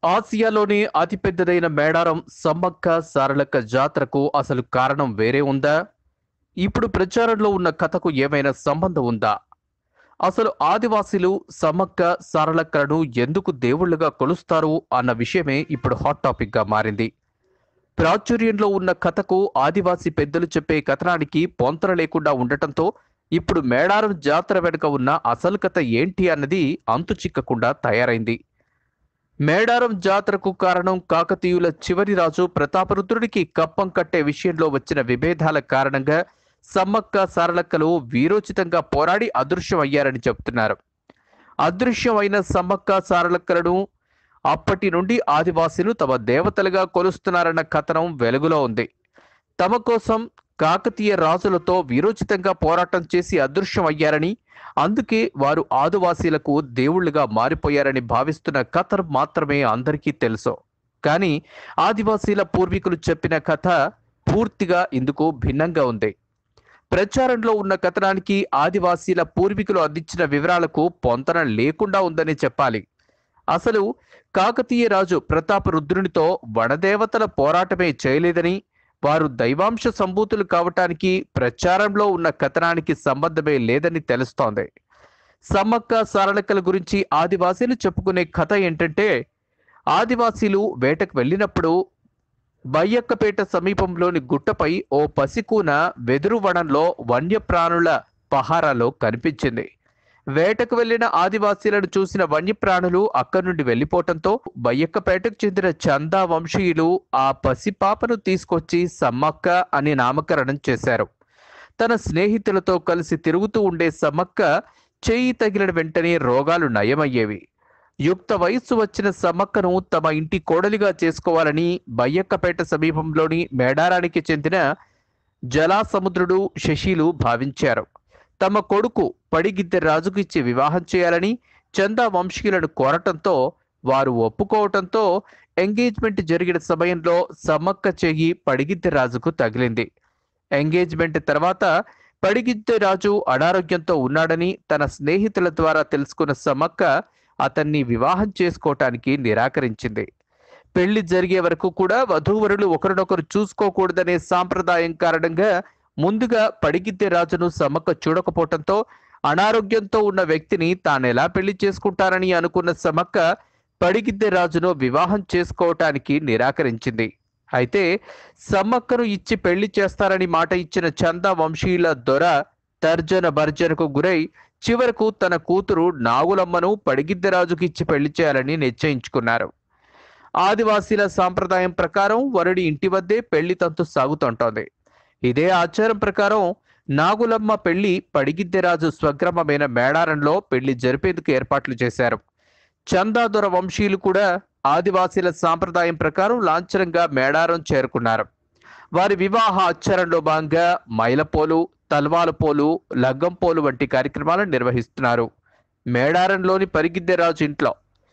ఆసియాలోని అతిపెద్దదైన మేడారం సమ్మక్క సారలక్క జాతరకు అసలు కారణం వేరే ఉందా ఇప్పుడు ప్రచారంలో ఉన్న కథకు ఏమైనా సంబంధం ఉందా అసలు ఆదివాసీలు సమ్మక్క సారలక్కలను ఎందుకు దేవుళ్ళుగా కొలుస్తారు అన్న విషయమే ఇప్పుడు హాట్ టాపిక్ గా మారింది ప్రాచుర్యంలో ఉన్న కథకు ఆదివాసీ పెద్దలు చెప్పే కథనానికి పొంతన లేకుండా ఉండటంతో ఇప్పుడు మేడారం జాతర వెనుక ఉన్న అసలు కథ ఏంటి అన్నది అంతు చిక్కకుండా తయారైంది మేడారం జాతరకు కారణం కాకతీయుల చివరి రాజు ప్రతాపరుద్రుడికి కప్పం కట్టే విషయంలో వచ్చిన విభేదాల కారణంగా సమ్మక్క సారలక్కలు వీరోచితంగా పోరాడి అదృశ్యమయ్యారని చెబుతున్నారు అదృశ్యమైన సమ్మక్క సారలక్కలను అప్పటి నుండి ఆదివాసీలు తమ దేవతలుగా కొలుస్తున్నారన్న కథనం వెలుగులో ఉంది తమ కోసం కాకతీయ రాజులతో వీరోచితంగా పోరాటం చేసి అదృశ్యమయ్యారని అందుకే వారు ఆదివాసీలకు దేవుళ్ళుగా మారిపోయారని భావిస్తున్న కథ మాత్రమే అందరికీ తెలుసు కానీ ఆదివాసీల పూర్వీకులు చెప్పిన కథ పూర్తిగా ఇందుకు భిన్నంగా ఉంది ప్రచారంలో ఉన్న కథనానికి ఆదివాసీల పూర్వీకులు అందించిన వివరాలకు పొంతన లేకుండా ఉందని చెప్పాలి అసలు కాకతీయ రాజు ప్రతాపరుద్రునితో వనదేవతల పోరాటమే చేయలేదని వారు దైవాంశ సంభూతులు కావటానికి ప్రచారంలో ఉన్న కథనానికి సంబంధమే లేదని తెలుస్తోంది సమ్మక్క సారళక్కల గురించి ఆదివాసీలు చెప్పుకునే కథ ఏంటంటే ఆదివాసీలు వేటకు వెళ్ళినప్పుడు బయ్యక్కపేట సమీపంలోని గుట్టపై ఓ పసికూన వెదురు వనంలో వన్యప్రాణుల పహారాలో కనిపించింది వేటకు వెళ్లిన ఆదివాసీలను చూసిన వన్యప్రాణులు అక్కడి నుండి వెళ్లిపోవటంతో బయ్యక్కపేటకు చెందిన చందా వంశీయులు ఆ పసిపాపను తీసుకొచ్చి సమ్మక్క అని నామకరణం చేశారు తన స్నేహితులతో కలిసి తిరుగుతూ ఉండే సమ్మక్క చేయి తగిలిన వెంటనే రోగాలు నయమయ్యేవి యుక్త వయస్సు వచ్చిన సమ్మక్కను తమ ఇంటి కోడలిగా చేసుకోవాలని బయ్యక్కపేట సమీపంలోని మేడారానికి చెందిన జలాసముద్రుడు శశిలు భావించారు తమ కొడుకు పడిగిద్దె రాజుకు ఇచ్చి వివాహం చేయాలని చందా వంశీయులను కోరటంతో వారు ఒప్పుకోవటంతో ఎంగేజ్మెంట్ జరిగిన సమయంలో సమ్మక్క చెయ్యి పడిగిద్దె రాజుకు తగిలింది ఎంగేజ్మెంట్ తర్వాత పడిగిద్దె రాజు అనారోగ్యంతో ఉన్నాడని తన స్నేహితుల ద్వారా తెలుసుకున్న సమ్మక్క అతన్ని వివాహం చేసుకోవటానికి నిరాకరించింది పెళ్లి జరిగే వరకు కూడా వధూవరులు ఒకరినొకరు చూసుకోకూడదనే సాంప్రదాయం కారణంగా ముందుగా పడిగిద్దె రాజును సమ్మక్క చూడకపోవటంతో అనారోగ్యంతో ఉన్న వ్యక్తిని తానెలా పెళ్లి చేసుకుంటానని అనుకున్న సమ్మక్క పడిగిద్దె రాజును వివాహం చేసుకోవటానికి నిరాకరించింది అయితే సమ్మక్కను ఇచ్చి పెళ్లి చేస్తారని మాట ఇచ్చిన చందా వంశీయుల దొర తర్జన భర్జనకు గురై చివరకు తన కూతురు నాగులమ్మను పడిగిద్దెరాజుకి ఇచ్చి పెళ్లి చేయాలని నిశ్చయించుకున్నారు ఆదివాసీల సాంప్రదాయం ప్రకారం వరుడి ఇంటి వద్దే పెళ్లి తంతు సాగుతుంటోంది ఇదే ఆచారం ప్రకారం నాగులమ్మ పెళ్లి పడిగిద్దెరాజు స్వగ్రామమైన మేడారంలో పెళ్లి జరిపేందుకు ఏర్పాట్లు చేశారు చందాదొర వంశీయులు కూడా ఆదివాసీల సాంప్రదాయం ప్రకారం లాంఛనంగా మేడారం చేరుకున్నారు వారి వివాహ ఆచారంలో భాగంగా మైలపోలు తల్వాల పోలు లగ్గం పోలు వంటి కార్యక్రమాలను నిర్వహిస్తున్నారు మేడారంలోని పరిగిద్దెరాజు ఇంట్లో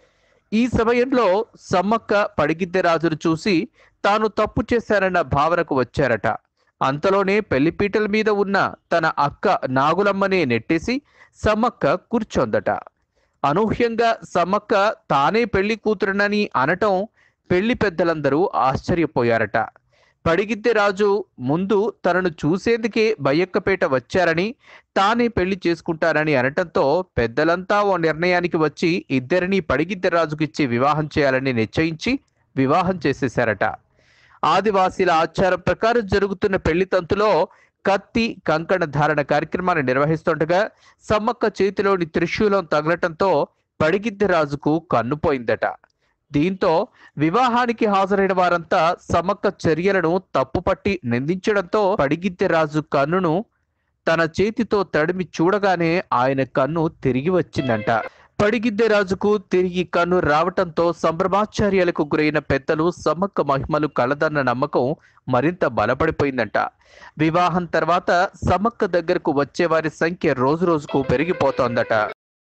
ఈ సమయంలో సమ్మక్క పడిగిద్దెరాజును చూసి తాను తప్పు చేశానన్న భావనకు వచ్చారట అంతలోనే పెళ్లిపీటల మీద ఉన్న తన అక్క నాగులమ్మనే నెట్టేసి సమ్మక్క కూర్చొందట అనూహ్యంగా సమ్మక్క తానే పెళ్లి కూతురునని అనటం పెళ్లి పెద్దలందరూ ఆశ్చర్యపోయారట పడిగిద్దె రాజు ముందు తనను చూసేందుకే బయ్యక్కపేట వచ్చారని తానే పెళ్లి చేసుకుంటానని అనటంతో పెద్దలంతా ఓ నిర్ణయానికి వచ్చి ఇద్దరిని పడిగిద్దె రాజుకిచ్చి వివాహం చేయాలని నిశ్చయించి వివాహం చేసేశారట ఆదివాసీల ఆచారం ప్రకారం జరుగుతున్న పెళ్లి తంతులో కత్తి కంకణ ధారణ కార్యక్రమాన్ని నిర్వహిస్తుండగా సమ్మక్క చేతిలోని త్రిశూలం తగలటంతో పడిగిద్దె రాజుకు కన్నుపోయిందట దీంతో వివాహానికి హాజరైన వారంతా సమ్మక్క చర్యలను తప్పుపట్టి నిందించడంతో పడిగిద్దె రాజు కన్నును తన చేతితో తడిమి చూడగానే ఆయన కన్ను తిరిగి వచ్చిందంట పడిగిద్దె రాజుకు తిరిగి కన్ను రావటంతో సంభ్రమాచార్యాలకు గురైన పెద్దలు సమ్మక్క మహిమలు కలదన్న నమ్మకం మరింత బలపడిపోయిందంట వివాహం తర్వాత సమ్మక్క దగ్గరకు వచ్చే వారి సంఖ్య రోజు రోజుకు పెరిగిపోతోందట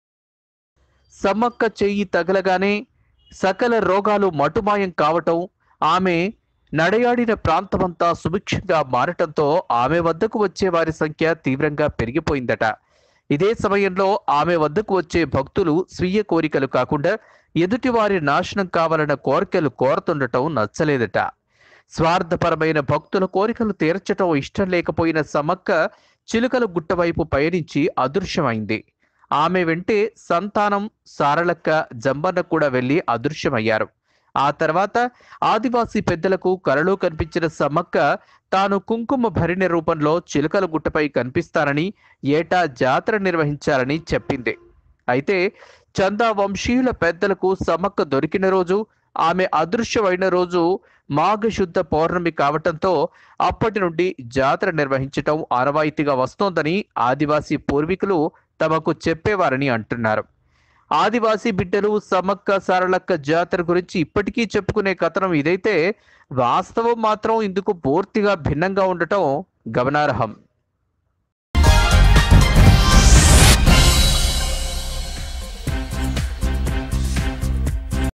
సమ్మక్క చెయ్యి తగలగానే సకల రోగాలు మటుమాయం కావటం ఆమె నడయాడిన ప్రాంతమంతా సుభిక్షంగా మారటంతో ఆమె వద్దకు వచ్చే వారి సంఖ్య తీవ్రంగా పెరిగిపోయిందట ఇదే సమయంలో ఆమె వద్దకు వచ్చే భక్తులు స్వీయ కోరికలు కాకుండా ఎదుటివారి నాశనం కావాలన్న కోరికలు కోరుతుండటం నచ్చలేదట స్వార్థపరమైన భక్తుల కోరికలు తీర్చటం ఇష్టం లేకపోయిన సమ్మక్క చిలుకల గుట్ట వైపు పయనించి అదృశ్యమైంది ఆమె వెంటే సంతానం సారళక్క జంబన్న కూడా వెళ్లి అదృశ్యమయ్యారు ఆ తర్వాత ఆదివాసీ పెద్దలకు కలలో కనిపించిన సమ్మక్క తాను కుంకుమ భరిణ రూపంలో చిలుకల గుట్టపై కనిపిస్తానని ఏటా జాతర నిర్వహించాలని చెప్పింది అయితే చందా వంశీయుల పెద్దలకు సమ్మక్క దొరికిన రోజు ఆమె అదృశ్యమైన రోజు మాఘశుద్ధ పౌర్ణమి కావటంతో అప్పటి నుండి జాతర నిర్వహించటం ఆనవాయితీగా వస్తోందని ఆదివాసీ పూర్వీకులు తమకు చెప్పేవారని అంటున్నారు ఆదివాసీ బిడ్డలు సమ్మక్క సారలక్క జాతర గురించి ఇప్పటికీ చెప్పుకునే కథనం ఇదైతే వాస్తవం మాత్రం ఇందుకు పూర్తిగా భిన్నంగా ఉండటం గమనార్హం